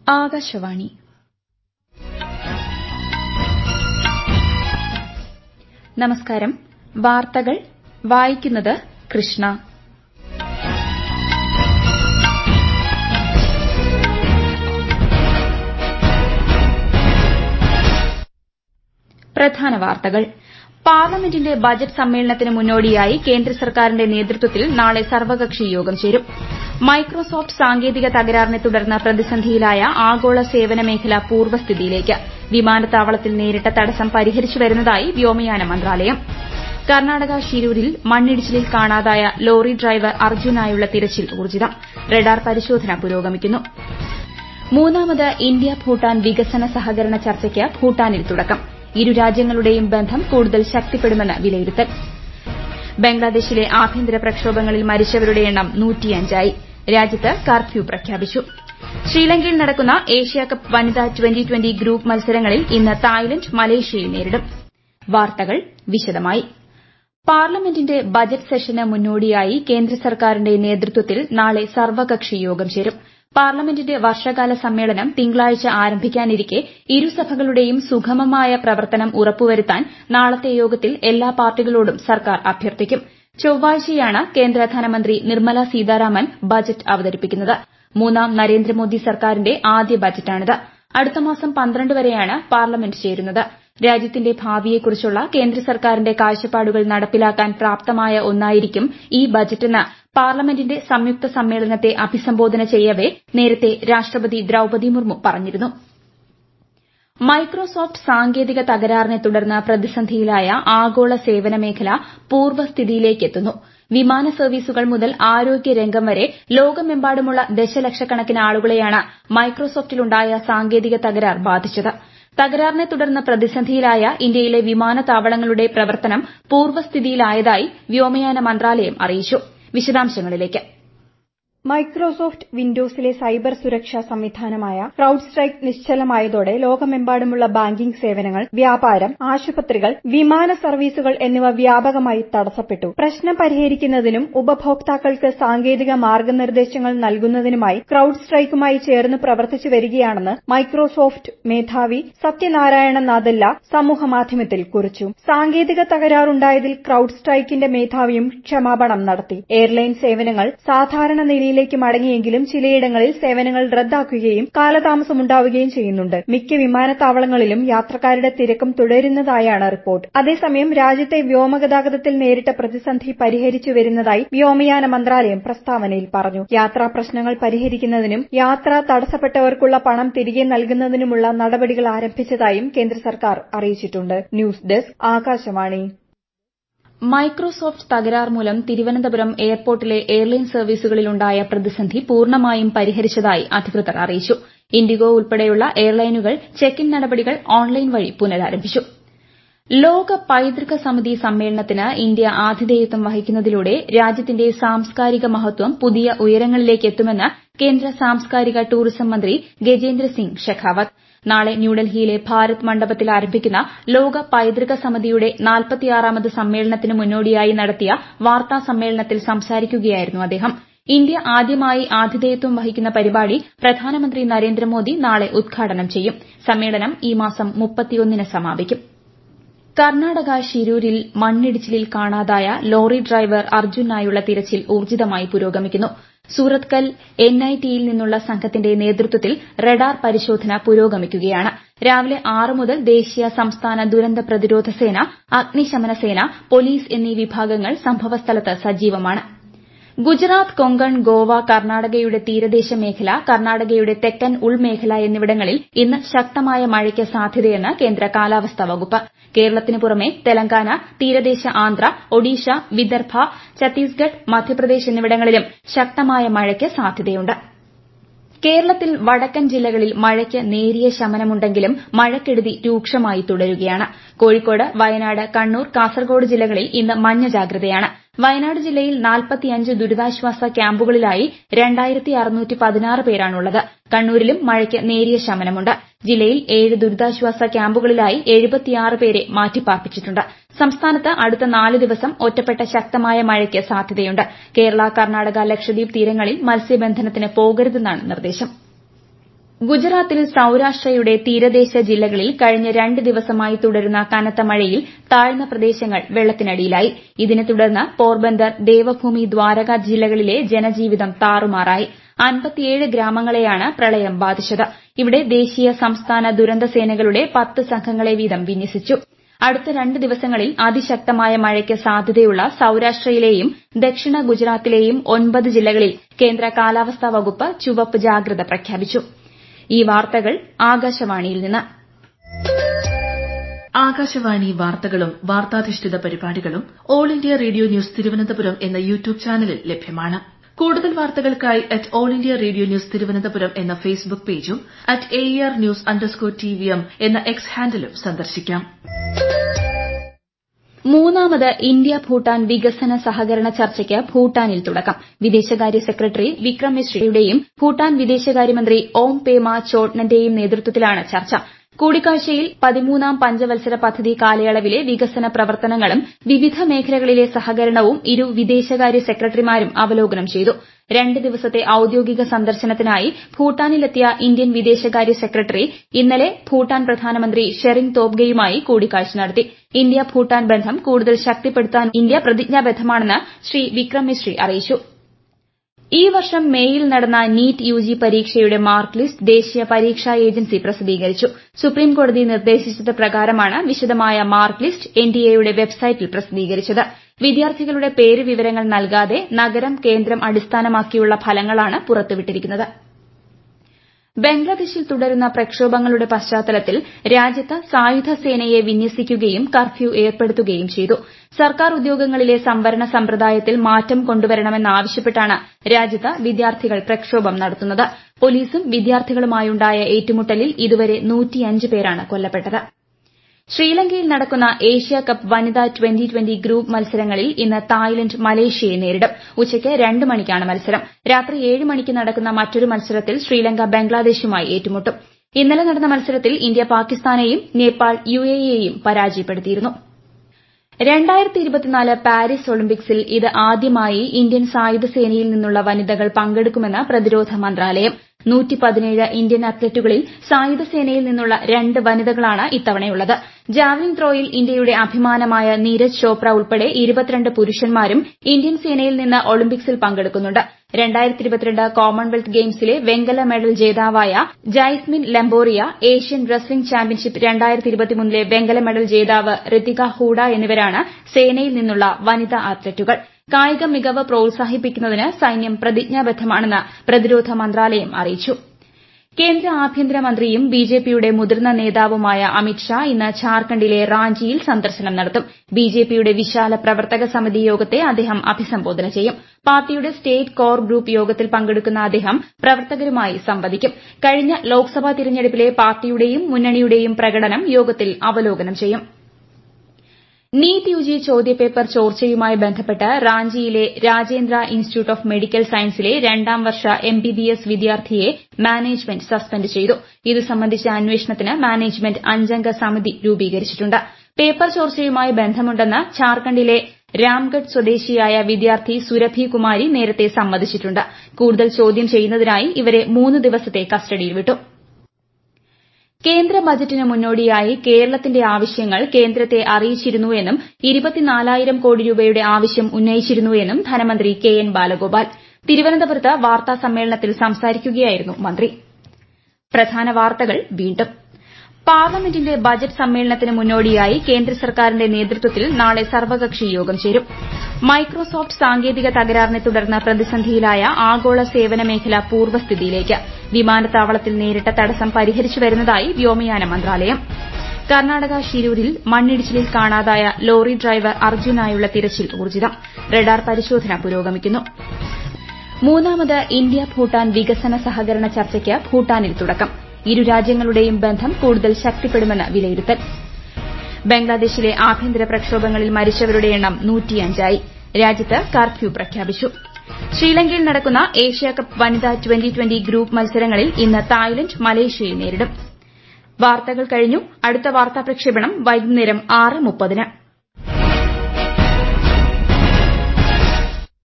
ആകാശവാണി നമസ്കാരം വാർത്തകൾ വായിക്കുന്നത് കൃഷ്ണ പ്രധാന വാർത്തകൾ പാർലമെന്റിന്റെ ബജറ്റ് സമ്മേളനത്തിന് മുന്നോടിയായി കേന്ദ്ര സർക്കാരിന്റെ നേതൃത്വത്തിൽ നാളെ സർവകക്ഷി യോഗം ചേരും മൈക്രോസോഫ്റ്റ് സാങ്കേതിക തകരാറിനെ തുടർന്ന് പ്രതിസന്ധിയിലായ ആഗോള സേവന മേഖല പൂർവ്വസ്ഥിതിയിലേക്ക് വിമാനത്താവളത്തിൽ നേരിട്ട തടസ്സം പരിഹരിച്ചു വരുന്നതായി വ്യോമയാന മന്ത്രാലയം കർണാടക ഷിരൂരിൽ മണ്ണിടിച്ചിലിൽ കാണാതായ ലോറി ഡ്രൈവർ അർജുനായുള്ള തിരച്ചിൽ ഊർജ്ജിതം റഡാർ പരിശോധന പുരോഗമിക്കുന്നു മൂന്നാമത് ഇന്ത്യ ഭൂട്ടാൻ വികസന സഹകരണ ചർച്ചയ്ക്ക് ഭൂട്ടാനിൽ തുടക്കം ഇരു രാജ്യങ്ങളുടെയും ബന്ധം കൂടുതൽ ശക്തിപ്പെടുമെന്ന് വിലയിരുത്തൽ ബംഗ്ലാദേശിലെ ആഭ്യന്തര പ്രക്ഷോഭങ്ങളിൽ മരിച്ചവരുടെ എണ്ണം നൂറ്റിയഞ്ചായി രാജ്യത്ത് കർഫ്യൂ പ്രഖ്യാപിച്ചു ശ്രീലങ്കയിൽ നടക്കുന്ന ഏഷ്യാകപ്പ് വനിതാ ട്വന്റി ട്വന്റി ഗ്രൂപ്പ് മത്സരങ്ങളിൽ ഇന്ന് തായ്ലന്റ് മലേഷ്യയെ നേരിടും വാർത്തകൾ വിശദമായി പാർലമെന്റിന്റെ ബജറ്റ് സെഷന് മുന്നോടിയായി കേന്ദ്ര സർക്കാരിന്റെ നേതൃത്വത്തിൽ നാളെ സർവകക്ഷി യോഗം ചേരും പാർലമെന്റിന്റെ വർഷകാല സമ്മേളനം തിങ്കളാഴ്ച ആരംഭിക്കാനിരിക്കെ ഇരുസഭകളുടെയും സുഗമമായ പ്രവർത്തനം ഉറപ്പുവരുത്താൻ നാളത്തെ യോഗത്തിൽ എല്ലാ പാർട്ടികളോടും സർക്കാർ അഭ്യർത്ഥിക്കും ചൊവ്വാഴ്ചയാണ് കേന്ദ്ര ധനമന്ത്രി നിർമ്മല സീതാരാമൻ ബജറ്റ് അവതരിപ്പിക്കുന്നത് മൂന്നാം നരേന്ദ്രമോദി സർക്കാരിന്റെ ആദ്യ ബജറ്റാണിത് അടുത്ത മാസം പന്ത്രണ്ട് വരെയാണ് പാർലമെന്റ് ചേരുന്നത് രാജ്യത്തിന്റെ ഭാവിയെക്കുറിച്ചുള്ള കേന്ദ്ര സർക്കാരിന്റെ കാഴ്ചപ്പാടുകൾ നടപ്പിലാക്കാൻ പ്രാപ്തമായ ഒന്നായിരിക്കും ഈ ബജറ്റെന്ന് പാർലമെന്റിന്റെ സംയുക്ത സമ്മേളനത്തെ അഭിസംബോധന ചെയ്യവെ നേരത്തെ രാഷ്ട്രപതി ദ്രൌപതി മുർമു പറഞ്ഞിരുന്നു മൈക്രോസോഫ്റ്റ് സാങ്കേതിക തകരാറിനെ തുടർന്ന് പ്രതിസന്ധിയിലായ ആഗോള സേവന മേഖല പൂർവ്വസ്ഥിതിയിലേക്ക് എത്തുന്നു വിമാന സർവീസുകൾ മുതൽ ആരോഗ്യരംഗം വരെ ലോകമെമ്പാടുമുള്ള ദശലക്ഷക്കണക്കിന് ആളുകളെയാണ് മൈക്രോസോഫ്റ്റിലുണ്ടായ സാങ്കേതിക തകരാർ ബാധിച്ചത് തകരാറിനെ തുടർന്ന് പ്രതിസന്ധിയിലായ ഇന്ത്യയിലെ വിമാനത്താവളങ്ങളുടെ പ്രവർത്തനം പൂർവ്വസ്ഥിതിയിലായതായി വ്യോമയാന മന്ത്രാലയം അറിയിച്ചു വിശദാംശങ്ങളിലേക്ക് മൈക്രോസോഫ്റ്റ് വിൻഡോസിലെ സൈബർ സുരക്ഷാ സംവിധാനമായ ക്രൌഡ് സ്ട്രൈക്ക് നിശ്ചലമായതോടെ ലോകമെമ്പാടുമുള്ള ബാങ്കിംഗ് സേവനങ്ങൾ വ്യാപാരം ആശുപത്രികൾ വിമാന സർവീസുകൾ എന്നിവ വ്യാപകമായി തടസ്സപ്പെട്ടു പ്രശ്നം പരിഹരിക്കുന്നതിനും ഉപഭോക്താക്കൾക്ക് സാങ്കേതിക മാർഗനിർദ്ദേശങ്ങൾ നൽകുന്നതിനുമായി ക്രൌഡ് സ്ട്രൈക്കുമായി ചേർന്ന് പ്രവർത്തിച്ചു വരികയാണെന്ന് മൈക്രോസോഫ്റ്റ് മേധാവി സത്യനാരായണ നാദല്ല സമൂഹമാധ്യമത്തിൽ കുറിച്ചു സാങ്കേതിക തകരാറുണ്ടായതിൽ ക്രൌഡ് സ്ട്രൈക്കിന്റെ മേധാവിയും ക്ഷമാപണം നടത്തി എയർലൈൻ സേവനങ്ങൾ സാധാരണ നിലയിൽ ലേക്ക് മടങ്ങിയെങ്കിലും ചിലയിടങ്ങളിൽ സേവനങ്ങൾ റദ്ദാക്കുകയും കാലതാമസമുണ്ടാവുകയും ചെയ്യുന്നുണ്ട് മിക്ക വിമാനത്താവളങ്ങളിലും യാത്രക്കാരുടെ തിരക്കും തുടരുന്നതായാണ് റിപ്പോർട്ട് അതേസമയം രാജ്യത്തെ വ്യോമഗതാഗതത്തിൽ നേരിട്ട പ്രതിസന്ധി പരിഹരിച്ചു വരുന്നതായി വ്യോമയാന മന്ത്രാലയം പ്രസ്താവനയിൽ പറഞ്ഞു യാത്രാ പ്രശ്നങ്ങൾ പരിഹരിക്കുന്നതിനും യാത്ര തടസ്സപ്പെട്ടവർക്കുള്ള പണം തിരികെ നൽകുന്നതിനുമുള്ള നടപടികൾ ആരംഭിച്ചതായും കേന്ദ്ര സർക്കാർ അറിയിച്ചിട്ടുണ്ട് ന്യൂസ് ഡെസ്ക് ആകാശവാണി മൈക്രോസോഫ്റ്റ് തകരാർ മൂലം തിരുവനന്തപുരം എയർപോർട്ടിലെ എയർലൈൻ സർവീസുകളിലുണ്ടായ പ്രതിസന്ധി പൂർണ്ണമായും പരിഹരിച്ചതായി അധികൃതർ അറിയിച്ചു ഇൻഡിഗോ ഉൾപ്പെടെയുള്ള എയർലൈനുകൾ ചെക്ക് ഇൻ നടപടികൾ ഓൺലൈൻ വഴി പുനരാരംഭിച്ചു ലോക പൈതൃക സമിതി സമ്മേളനത്തിന് ഇന്ത്യ ആതിഥേയത്വം വഹിക്കുന്നതിലൂടെ രാജ്യത്തിന്റെ സാംസ്കാരിക മഹത്വം പുതിയ ഉയരങ്ങളിലേക്ക് എത്തുമെന്ന് കേന്ദ്ര സാംസ്കാരിക ടൂറിസം മന്ത്രി ഗജേന്ദ്ര സിംഗ് ഷെഖാവത്ത് നാളെ ന്യൂഡൽഹിയിലെ ഭാരത് മണ്ഡപത്തിൽ ആരംഭിക്കുന്ന ലോക പൈതൃക സമിതിയുടെ നാൽപ്പത്തിയാറാമത് സമ്മേളനത്തിന് മുന്നോടിയായി നടത്തിയ വാർത്താ സമ്മേളനത്തിൽ സംസാരിക്കുകയായിരുന്നു അദ്ദേഹം ഇന്ത്യ ആദ്യമായി ആതിഥേയത്വം വഹിക്കുന്ന പരിപാടി പ്രധാനമന്ത്രി നരേന്ദ്രമോദി നാളെ ഉദ്ഘാടനം ചെയ്യും സമ്മേളനം ഈ മാസം മുപ്പത്തിയൊന്നിന് സമാപിക്കും കർണാടക ഷിരൂരിൽ മണ്ണിടിച്ചിലിൽ കാണാതായ ലോറി ഡ്രൈവർ അർജുനായുള്ള തിരച്ചിൽ ഊർജ്ജിതമായി പുരോഗമിക്കുന്നു സൂറത്കൽ എൻഐടിയിൽ നിന്നുള്ള സംഘത്തിന്റെ നേതൃത്വത്തിൽ റഡാർ പരിശോധന പുരോഗമിക്കുകയാണ് രാവിലെ ആറ് മുതൽ ദേശീയ സംസ്ഥാന ദുരന്ത പ്രതിരോധ സേന അഗ്നിശമന സേന പോലീസ് എന്നീ വിഭാഗങ്ങൾ സംഭവസ്ഥലത്ത് സജീവമാണ് ഗുജറാത്ത് കൊങ്കൺ ഗോവ കർണാടകയുടെ തീരദേശ മേഖല കർണാടകയുടെ തെക്കൻ ഉൾമേഖല എന്നിവിടങ്ങളിൽ ഇന്ന് ശക്തമായ മഴയ്ക്ക് സാധ്യതയെന്ന് കേന്ദ്ര കാലാവസ്ഥാ വകുപ്പ് കേരളത്തിന് പുറമെ തെലങ്കാന തീരദേശ ആന്ധ്ര ഒഡീഷ വിദർഭ ഛത്തീസ്ഗഡ് മധ്യപ്രദേശ് എന്നിവിടങ്ങളിലും ശക്തമായ മഴയ്ക്ക് സാധ്യതയുണ്ട് കേരളത്തിൽ വടക്കൻ ജില്ലകളിൽ മഴയ്ക്ക് നേരിയ ശമനമുണ്ടെങ്കിലും മഴക്കെടുതി രൂക്ഷമായി തുടരുകയാണ് കോഴിക്കോട് വയനാട് കണ്ണൂർ കാസർഗോഡ് ജില്ലകളിൽ ഇന്ന് മഞ്ഞ ജാഗ്രതയാണ് വയനാട് ജില്ലയിൽ നാൽപ്പത്തിയഞ്ച് ദുരിതാശ്വാസ ക്യാമ്പുകളിലായി രണ്ടായിരത്തി അറുന്നൂറ്റി പതിനാറ് പേരാണുള്ളത് കണ്ണൂരിലും മഴയ്ക്ക് നേരിയ ശമനമുണ്ട് ജില്ലയിൽ ഏഴ് ദുരിതാശ്വാസ ക്യാമ്പുകളിലായി എഴുപത്തിയാറ് പേരെ മാറ്റിപ്പാർപ്പിച്ചിട്ടുണ്ട് സംസ്ഥാനത്ത് അടുത്ത നാല് ദിവസം ഒറ്റപ്പെട്ട ശക്തമായ മഴയ്ക്ക് സാധ്യതയുണ്ട് കേരള കർണാടക ലക്ഷദ്വീപ് തീരങ്ങളിൽ മത്സ്യബന്ധനത്തിന് പോകരുതെന്നാണ് നിർദ്ദേശം ഗുജറാത്തിൽ സൌരാഷ്ട്രയുടെ തീരദേശ ജില്ലകളിൽ കഴിഞ്ഞ രണ്ട് ദിവസമായി തുടരുന്ന കനത്ത മഴയിൽ താഴ്ന്ന പ്രദേശങ്ങൾ വെള്ളത്തിനടിയിലായി ഇതിനെ തുടർന്ന് പോർബന്ദർ ദേവഭൂമി ദ്വാരക ജില്ലകളിലെ ജനജീവിതം താറുമാറായി അൻപത്തിയേഴ് ഗ്രാമങ്ങളെയാണ് പ്രളയം ബാധിച്ചത് ഇവിടെ ദേശീയ സംസ്ഥാന ദുരന്ത സേനകളുടെ പത്ത് സംഘങ്ങളെ വീതം വിന്യസിച്ചു അടുത്ത രണ്ട് ദിവസങ്ങളിൽ അതിശക്തമായ മഴയ്ക്ക് സാധ്യതയുള്ള സൌരാഷ്ട്രയിലെയും ദക്ഷിണ ഗുജറാത്തിലെയും ഒൻപത് ജില്ലകളിൽ കേന്ദ്ര കാലാവസ്ഥാ വകുപ്പ് ചുവപ്പ് ജാഗ്രത പ്രഖ്യാപിച്ചു ഈ വാർത്തകൾ ആകാശവാണിയിൽ നിന്ന് ആകാശവാണി വാർത്തകളും വാർത്താധിഷ്ഠിത പരിപാടികളും all India radio news Thiruvananthapuram എന്ന യൂട്യൂബ് ചാനലിൽ ലഭ്യമാണ് കൂടുതൽ വാർത്തകൾക്കായി at all India radio news Thiruvananthapuram എന്ന ഫേസ്ബുക്ക് പേജും at A R news underscore T V M എന്ന എക്സ് ഹാൻഡിലും സന്ദർശിക്കാം മൂന്നാമത് ഇന്ത്യ ഭൂട്ടാൻ വികസന സഹകരണ ചർച്ചയ്ക്ക് ഭൂട്ടാനിൽ തുടക്കം വിദേശകാര്യ സെക്രട്ടറി വിക്രം മിശ്രയുടെയും ഭൂട്ടാൻ വിദേശകാര്യമന്ത്രി ഓം പേമ ചോട്നന്റെയും നേതൃത്വത്തിലാണ് ചർച്ച കൂടിക്കാഴ്ചയിൽ പതിമൂന്നാം പഞ്ചവത്സര പദ്ധതി കാലയളവിലെ വികസന പ്രവർത്തനങ്ങളും വിവിധ മേഖലകളിലെ സഹകരണവും ഇരു വിദേശകാര്യ സെക്രട്ടറിമാരും അവലോകനം ചെയ്തു രണ്ട് ദിവസത്തെ ഔദ്യോഗിക സന്ദർശനത്തിനായി ഭൂട്ടാനിലെത്തിയ ഇന്ത്യൻ വിദേശകാര്യ സെക്രട്ടറി ഇന്നലെ ഭൂട്ടാൻ പ്രധാനമന്ത്രി ഷെറിംഗ് തോബ്ഗെയുമായി കൂടിക്കാഴ്ച നടത്തി ഇന്ത്യ ഭൂട്ടാൻ ബന്ധം കൂടുതൽ ശക്തിപ്പെടുത്താൻ ഇന്ത്യ പ്രതിജ്ഞാബദ്ധമാണെന്ന് ശ്രീ വിക്രം മിശ്രി അറിയിച്ചു ഈ വർഷം മേയിൽ നടന്ന നീറ്റ് യുജി പരീക്ഷയുടെ മാർക്ക് ലിസ്റ്റ് ദേശീയ പരീക്ഷാ ഏജൻസി പ്രസിദ്ധീകരിച്ചു സുപ്രീംകോടതി നിർദ്ദേശിച്ചത് പ്രകാരമാണ് വിശദമായ മാർക്ക് ലിസ്റ്റ് എൻടിഎയുടെ വെബ്സൈറ്റിൽ പ്രസിദ്ധീകരിച്ചത് വിദ്യാർത്ഥികളുടെ പേര് വിവരങ്ങൾ നൽകാതെ നഗരം കേന്ദ്രം അടിസ്ഥാനമാക്കിയുള്ള ഫലങ്ങളാണ് പുറത്തുവിട്ടിരിക്കുന്നത് ബംഗ്ലാദേശിൽ തുടരുന്ന പ്രക്ഷോഭങ്ങളുടെ പശ്ചാത്തലത്തിൽ രാജ്യത്ത് സായുധ സേനയെ വിന്യസിക്കുകയും കർഫ്യൂ ഏർപ്പെടുത്തുകയും ചെയ്തു സർക്കാർ ഉദ്യോഗങ്ങളിലെ സംവരണ സമ്പ്രദായത്തിൽ മാറ്റം കൊണ്ടുവരണമെന്നാവശ്യപ്പെട്ടാണ് രാജ്യത്ത് വിദ്യാർത്ഥികൾ പ്രക്ഷോഭം നടത്തുന്നത് പോലീസും വിദ്യാർത്ഥികളുമായുണ്ടായ ഏറ്റുമുട്ടലിൽ ഇതുവരെ പേരാണ് കൊല്ലപ്പെട്ടത് ശ്രീലങ്കയിൽ നടക്കുന്ന ഏഷ്യ കപ്പ് വനിതാ ട്വന്റി ട്വന്റി ഗ്രൂപ്പ് മത്സരങ്ങളിൽ ഇന്ന് തായ്ലന്റ് മലേഷ്യയെ നേരിടും ഉച്ചയ്ക്ക് രണ്ട് മണിക്കാണ് മത്സരം രാത്രി ഏഴ് മണിക്ക് നടക്കുന്ന മറ്റൊരു മത്സരത്തിൽ ശ്രീലങ്ക ബംഗ്ലാദേശുമായി ഏറ്റുമുട്ടും ഇന്നലെ നടന്ന മത്സരത്തിൽ ഇന്ത്യ പാകിസ്ഥാനെയും നേപ്പാൾ യുഎഇയെയും പരാജയപ്പെടുത്തിയിരുന്നു പാരീസ് ഒളിമ്പിക്സിൽ ഇത് ആദ്യമായി ഇന്ത്യൻ സായുധ സേനയിൽ നിന്നുള്ള വനിതകൾ പങ്കെടുക്കുമെന്ന് പ്രതിരോധ മന്ത്രാലയം ഇന്ത്യൻ അത്ലറ്റുകളിൽ സായുധ സേനയിൽ നിന്നുള്ള രണ്ട് വനിതകളാണ് ഇത്തവണയുള്ളത് ജാവലിൻ ത്രോയിൽ ഇന്ത്യയുടെ അഭിമാനമായ നീരജ് ചോപ്ര ഉൾപ്പെടെ ഇരുപത്തിരണ്ട് പുരുഷന്മാരും ഇന്ത്യൻ സേനയിൽ നിന്ന് ഒളിമ്പിക്സിൽ പങ്കെടുക്കുന്നുണ്ട് കോമൺവെൽത്ത് ഗെയിംസിലെ വെങ്കല മെഡൽ ജേതാവായ Jaismine Lamboria Asian wrestling championship ലെ വെങ്കല മെഡൽ ജേതാവ് ഋതിക ഹൂഡ എന്നിവരാണ് സേനയിൽ നിന്നുള്ള വനിതാ അത്ലറ്റുകൾ കായിക മികവ് പ്രോത്സാഹിപ്പിക്കുന്നതിന് സൈന്യം പ്രതിജ്ഞാബദ്ധമാണെന്ന് പ്രതിരോധ മന്ത്രാലയം അറിയിച്ചു കേന്ദ്ര ആഭ്യന്തരമന്ത്രിയും ബിജെപിയുടെ മുതിർന്ന നേതാവുമായ അമിത് ഷാ ഇന്ന് ഝാർഖണ്ഡിലെ റാഞ്ചിയിൽ സന്ദർശനം നടത്തും ബിജെപിയുടെ വിശാല പ്രവർത്തക സമിതി യോഗത്തെ അദ്ദേഹം അഭിസംബോധന ചെയ്യും പാർട്ടിയുടെ സ്റ്റേറ്റ് കോർ ഗ്രൂപ്പ് യോഗത്തിൽ പങ്കെടുക്കുന്ന അദ്ദേഹം പ്രവർത്തകരുമായി സംവദിക്കും കഴിഞ്ഞ ലോക്സഭാ തിരഞ്ഞെടുപ്പിലെ പാർട്ടിയുടെയും മുന്നണിയുടെയും പ്രകടനം യോഗത്തിൽ അവലോകനം ചെയ്യും നീറ്റ് യുജി ചോദ്യപേപ്പർ ചോർച്ചയുമായി ബന്ധപ്പെട്ട് റാഞ്ചിയിലെ രാജേന്ദ്ര ഇൻസ്റ്റിറ്റ്യൂട്ട് ഓഫ് മെഡിക്കൽ സയൻസിലെ രണ്ടാം വർഷ എംബിബിഎസ് വിദ്യാർത്ഥിയെ മാനേജ്മെന്റ് സസ്പെൻഡ് ചെയ്തു ഇത് സംബന്ധിച്ച അന്വേഷണത്തിന് മാനേജ്മെന്റ് അഞ്ചംഗ സമിതി രൂപീകരിച്ചിട്ടുണ്ട് പേപ്പർ ചോർച്ചയുമായി ബന്ധമുണ്ടെന്ന് ഝാർഖണ്ഡിലെ രാംഗഡ് സ്വദേശിയായ വിദ്യാർത്ഥി സുരഭി കുമാരി നേരത്തെ സമ്മതിച്ചിട്ടുണ്ട് കൂടുതൽ ചോദ്യം ചെയ്യുന്നതിനായി ഇവരെ മൂന്ന് ദിവസത്തെ കസ്റ്റഡിയിൽ വിട്ടു കേന്ദ്ര ബജറ്റിന് മുന്നോടിയായി കേരളത്തിന്റെ ആവശ്യങ്ങൾ കേന്ദ്രത്തെ അറിയിച്ചിരുന്നുവെന്നും ഇരുപത്തിനാലായിരം കോടി രൂപയുടെ ആവശ്യം ഉന്നയിച്ചിരുന്നുവെന്നും ധനമന്ത്രി കെ എൻ ബാലഗോപാൽ തിരുവനന്തപുരത്ത് വാർത്താ സമ്മേളനത്തിൽ സംസാരിക്കുകയായിരുന്നു മന്ത്രി പ്രധാന വാർത്തകൾ വീണ്ടും പാർലമെന്റിന്റെ ബജറ്റ് സമ്മേളനത്തിന് മുന്നോടിയായി കേന്ദ്ര സർക്കാരിന്റെ നേതൃത്വത്തിൽ നാളെ സർവകക്ഷി യോഗം ചേരും മൈക്രോസോഫ്റ്റ് സാങ്കേതിക തകരാറിനെ തുടർന്ന് പ്രതിസന്ധിയിലായ ആഗോള സേവന മേഖല പൂർവ്വസ്ഥിതിയിലേക്ക് വിമാനത്താവളത്തിൽ നേരിട്ട തടസ്സം പരിഹരിച്ചു വരുന്നതായി വ്യോമയാന മന്ത്രാലയം കർണാടക ഷിരൂരിൽ മണ്ണിടിച്ചിലിൽ കാണാതായ ലോറി ഡ്രൈവർ അർജുനായുള്ള തിരച്ചിൽ ഊർജിതം റഡാർ പരിശോധന പുരോഗമിക്കുന്നു മൂന്നാമത് ഇന്ത്യ ഭൂട്ടാൻ വികസന സഹകരണ ചർച്ചയ്ക്ക് ഭൂട്ടാനിൽ തുടക്കം ഇരു രാജ്യങ്ങളുടെയും ബന്ധം കൂടുതൽ ശക്തിപ്പെടുമെന്ന് വിലയിരുത്തൽ ബംഗ്ലാദേശിലെ ആഭ്യന്തര പ്രക്ഷോഭങ്ങളിൽ മരിച്ചവരുടെ എണ്ണം നൂറ്റിയഞ്ചായി രാജ്യത്ത് കർഫ്യൂ പ്രഖ്യാപിച്ചു ശ്രീലങ്കയിൽ നടക്കുന്ന ഏഷ്യാകപ്പ് വനിതാ ട്വന്റി ട്വന്റി ഗ്രൂപ്പ് മത്സരങ്ങളിൽ ഇന്ന് തായ്ലന്റ് മലേഷ്യയെ നേരിടും വാർത്തകൾ കഴിഞ്ഞു അടുത്ത വാർത്താ പ്രക്ഷേപണം വൈകുന്നേരം ആറ് മുപ്പതിന്